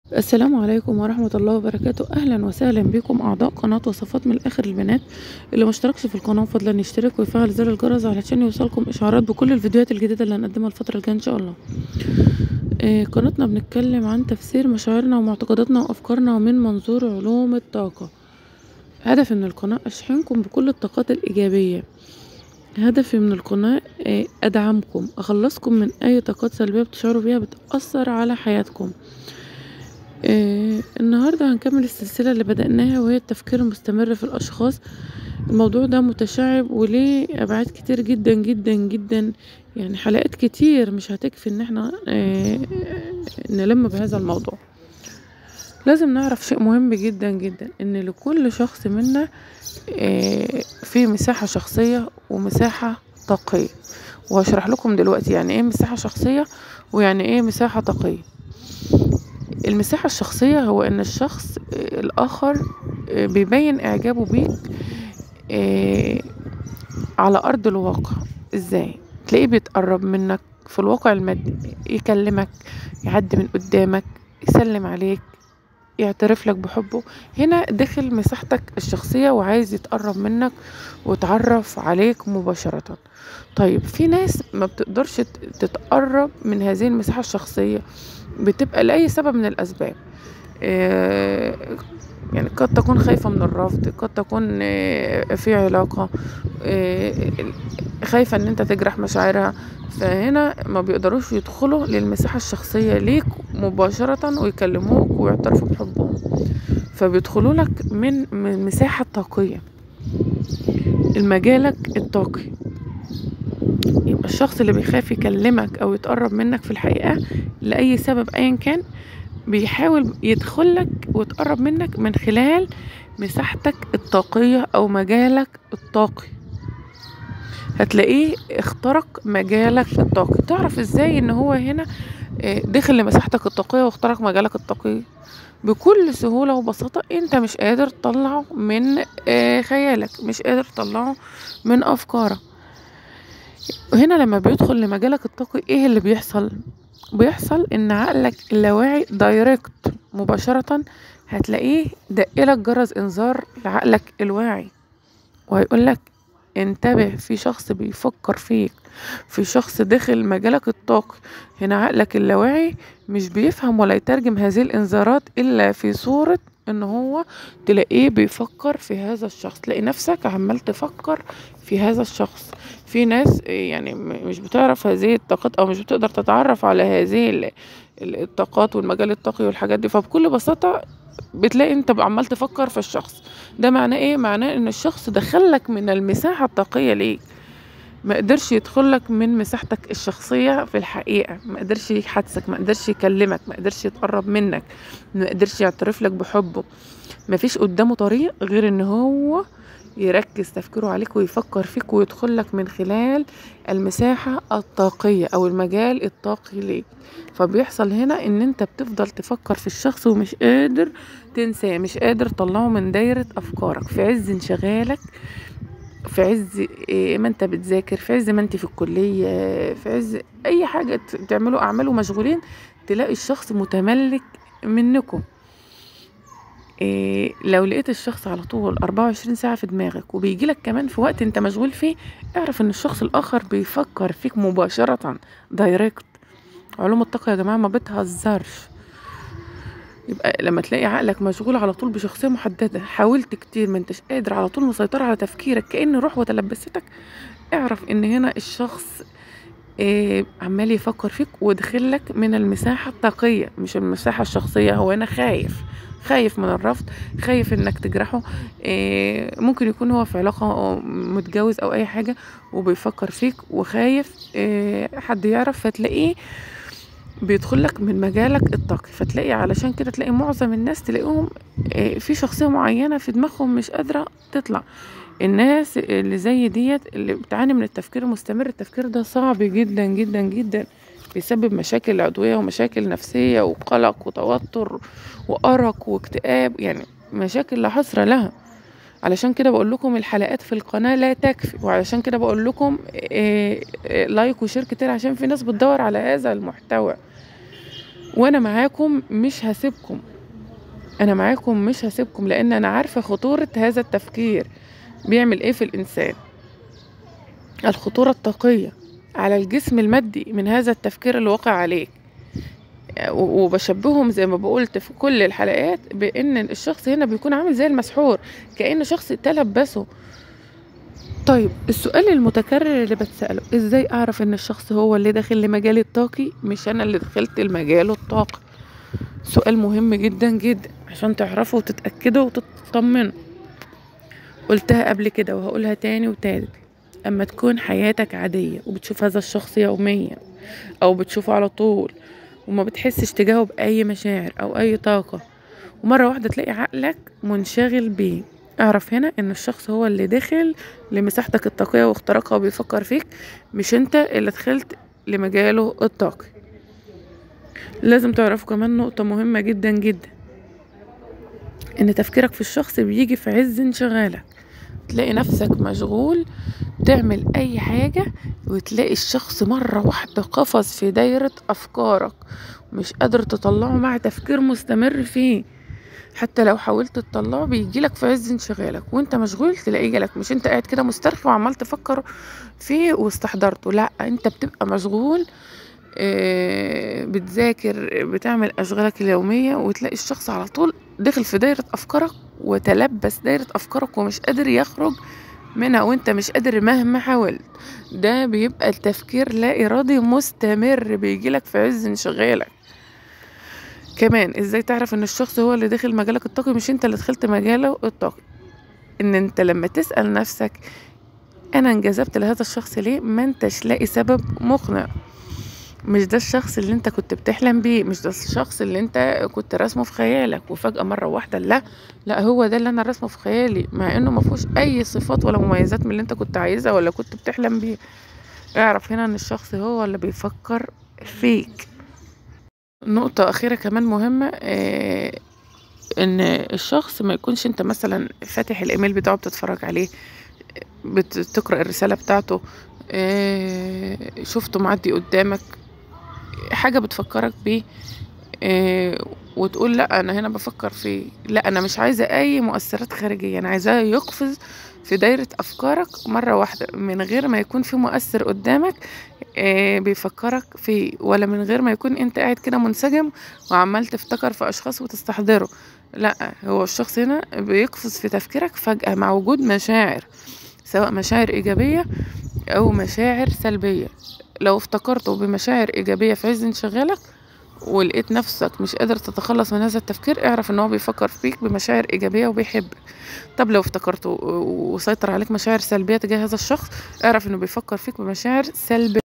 السلام عليكم ورحمة الله وبركاته أهلا وسهلا بكم أعضاء قناة وصفات من الآخر البنات اللي مشتركش في القناة فضلا يشترك ويفعل زر الجرس علشان يوصلكم إشعارات بكل الفيديوهات الجديدة اللي هنقدمها الفترة الجاية إن شاء الله آه قناتنا بنتكلم عن تفسير مشاعرنا ومعتقداتنا وأفكارنا من منظور علوم الطاقة هدفي من القناة أشحنكم بكل الطاقات الإيجابية هدفي من القناة آه أدعمكم أخلصكم من أي طاقات سلبية بتشعروا بيها بتأثر على حياتكم آه النهاردة هنكمل السلسلة اللي بدأناها وهي التفكير المستمر في الأشخاص الموضوع ده متشعب وليه أبعاد كتير جدا جدا جدا يعني حلقات كتير مش هتكفي إن احنا آه نلم بهذا الموضوع لازم نعرف شيء مهم جدا جدا إن لكل شخص منا آه في مساحة شخصية ومساحة طاقية وهشرح لكم دلوقتي يعني ايه مساحة شخصية ويعني ايه مساحة طاقية المساحة الشخصية هو ان الشخص الاخر بيبين اعجابه بيك على ارض الواقع ازاي تلاقيه بيتقرب منك في الواقع المادي يكلمك يعدي من قدامك يسلم عليك يعترف لك بحبه هنا دخل مساحتك الشخصية وعايز يتقرب منك ويتعرف عليك مباشرة طيب في ناس ما بتقدرش تتقرب من هذه المساحة الشخصية بتبقى لأي سبب من الأسباب يعني قد تكون خايفة من الرفض قد تكون في علاقة خايفة ان انت تجرح مشاعرها فهنا ما بيقدروش يدخلوا للمساحة الشخصية ليك مباشرة ويكلموك ويعترفوا بحبهم فبيدخلوا لك من من مساحة طاقية المجالك الطاقي يبقى الشخص اللي بيخاف يكلمك او يتقرب منك في الحقيقة لأي سبب ايا كان بيحاول يدخلك ويتقرب منك من خلال مساحتك الطاقية او مجالك الطاقي هتلاقيه اخترق مجالك الطاقي تعرف ازاي ان هو هنا دخل لمساحتك الطاقية واخترق مجالك الطاقي بكل سهولة وبساطة انت مش قادر تطلعه من خيالك مش قادر تطلعه من افكارك هنا لما بيدخل لمجالك الطاقي ايه اللي بيحصل بيحصل ان عقلك اللاواعي دايركت مباشرة هتلاقيه دقلك جرس انذار لعقلك الواعي وهيقولك انتبه في شخص بيفكر فيك في شخص داخل مجالك الطاقي هنا عقلك اللاواعي مش بيفهم ولا يترجم هذه الانذارات الا في صورة ان هو تلاقيه بيفكر في هذا الشخص تلاقي نفسك عمال تفكر في هذا الشخص في ناس يعني مش بتعرف هذه الطاقات او مش بتقدر تتعرف على هذه الطاقات والمجال الطاقي والحاجات دي فبكل بساطة بتلاقي انت عمال تفكر في الشخص ده معناه ايه معناه ان الشخص دخلك من المساحة الطاقية ليك ما قدرش يدخلك من مساحتك الشخصية في الحقيقة ما قدرش يحدثك ما قدرش يكلمك ما قدرش يتقرب منك ما قدرش يعترف لك بحبه ما فيش قدامه طريق غير ان هو يركز تفكيره عليك ويفكر فيك ويدخلك من خلال المساحة الطاقية او المجال الطاقي ليك فبيحصل هنا ان انت بتفضل تفكر في الشخص ومش قادر تنساه مش قادر تطلعه من دايرة افكارك في عز انشغالك في عز ما انت بتذاكر في عز ما انت في الكلية في عز اي حاجة تعملوا اعمالوا مشغولين تلاقي الشخص متملك منكم إيه لو لقيت الشخص على طول 24 ساعة في دماغك وبيجيلك كمان في وقت انت مشغول فيه اعرف ان الشخص الاخر بيفكر فيك مباشرة دايركت علوم الطاقة يا جماعة ما بتهزرش يبقى لما تلاقي عقلك مشغول على طول بشخصية محددة حاولت كتير ما انتش قادر على طول مسيطرة على تفكيرك كأن روح وتلبستك اعرف ان هنا الشخص إيه عمال يفكر فيك ودخلك من المساحة الطاقية مش المساحة الشخصية هو انا خايف خايف من الرفض خايف انك تجرحه إيه ممكن يكون هو في علاقة متجوز او اي حاجة وبيفكر فيك وخايف إيه حد يعرف فتلاقيه بيدخلك من مجالك الطاقي فتلاقي علشان كده تلاقي معظم الناس تلاقيهم في شخصية معينة في دماغهم مش قادرة تطلع الناس اللي زي ديت اللي بتعاني من التفكير المستمر التفكير ده صعب جدا جدا جدا بيسبب مشاكل عضوية ومشاكل نفسية وقلق وتوتر وأرق واكتئاب يعني مشاكل لا حصر لها علشان كده بقول لكم الحلقات في القناة لا تكفي وعلشان كده بقول لكم إيه إيه لايك وشير كتير عشان في ناس بتدور على هذا المحتوى وانا معاكم مش هسيبكم انا معاكم مش هسيبكم لان انا عارفه خطوره هذا التفكير بيعمل ايه في الانسان الخطوره الطاقيه على الجسم المادي من هذا التفكير اللي وقع عليك و- وبشبههم زي ما بقولت في كل الحلقات بان الشخص هنا بيكون عامل زي المسحور كأن شخص تلبسه طيب السؤال المتكرر اللي بتسأله ازاي اعرف ان الشخص هو اللي داخل لمجال الطاقي مش انا اللي دخلت المجال الطاقي سؤال مهم جدا جدا عشان تعرفوا وتتأكدوا وتطمنوا قلتها قبل كده وهقولها تاني وتالت اما تكون حياتك عادية وبتشوف هذا الشخص يوميا او بتشوفه على طول وما بتحسش تجاهه بأي مشاعر أو أي طاقة ومرة واحدة تلاقي عقلك منشغل بيه اعرف هنا ان الشخص هو اللي دخل لمساحتك الطاقية واختراقها وبيفكر فيك مش انت اللي دخلت لمجاله الطاقي لازم تعرفوا كمان نقطة مهمة جدا جدا ان تفكيرك في الشخص بيجي في عز انشغالك تلاقي نفسك مشغول تعمل اي حاجة وتلاقي الشخص مرة واحدة قفز في دايرة افكارك مش قادر تطلعه مع تفكير مستمر فيه حتى لو حاولت تطلعه بيجيلك في عز انشغالك وانت مشغول تلاقيه جالك مش انت قاعد كده مسترخي وعمال تفكر فيه واستحضرته لا انت بتبقى مشغول آه، بتذاكر بتعمل اشغالك اليومية وتلاقي الشخص على طول دخل في دايرة افكارك وتلبس دايرة افكارك ومش قادر يخرج منها وانت مش قادر مهما حاولت ده بيبقى التفكير لا ارادي مستمر بيجيلك في عز انشغالك كمان ازاي تعرف ان الشخص هو اللي داخل مجالك الطاقي مش انت اللي دخلت مجاله الطاقي ان انت لما تسأل نفسك انا انجذبت لهذا الشخص ليه ما انتش لاقي سبب مقنع مش ده الشخص اللي انت كنت بتحلم بيه مش ده الشخص اللي انت كنت راسمه في خيالك وفجأة مرة واحدة لا لا هو ده اللي انا راسمه في خيالي مع انه ما فيهوش اي صفات ولا مميزات من اللي انت كنت عايزها ولا كنت بتحلم بيه اعرف هنا ان الشخص هو اللي بيفكر فيك نقطة أخيرة كمان مهمة آه، إن الشخص ما يكونش أنت مثلا فاتح الإيميل بتاعه بتتفرج عليه بتقرأ الرسالة بتاعته آه، شفته معدي قدامك حاجة بتفكرك بيه آه، وتقول لا أنا هنا بفكر فيه لا أنا مش عايزة أي مؤثرات خارجية أنا عايزاه يقفز في دايرة أفكارك مرة واحدة من غير ما يكون في مؤثر قدامك آه، بيفكرك فيه ولا من غير ما يكون انت قاعد كده منسجم وعمال تفتكر في اشخاص وتستحضره لا هو الشخص هنا بيقفز في تفكيرك فجأة مع وجود مشاعر سواء مشاعر ايجابية او مشاعر سلبية لو افتكرته بمشاعر ايجابية في عز انشغالك ولقيت نفسك مش قادر تتخلص من هذا التفكير اعرف ان هو بيفكر فيك بمشاعر ايجابية وبيحبك طب لو افتكرته وسيطر عليك مشاعر سلبية تجاه هذا الشخص اعرف انه بيفكر فيك بمشاعر سلبية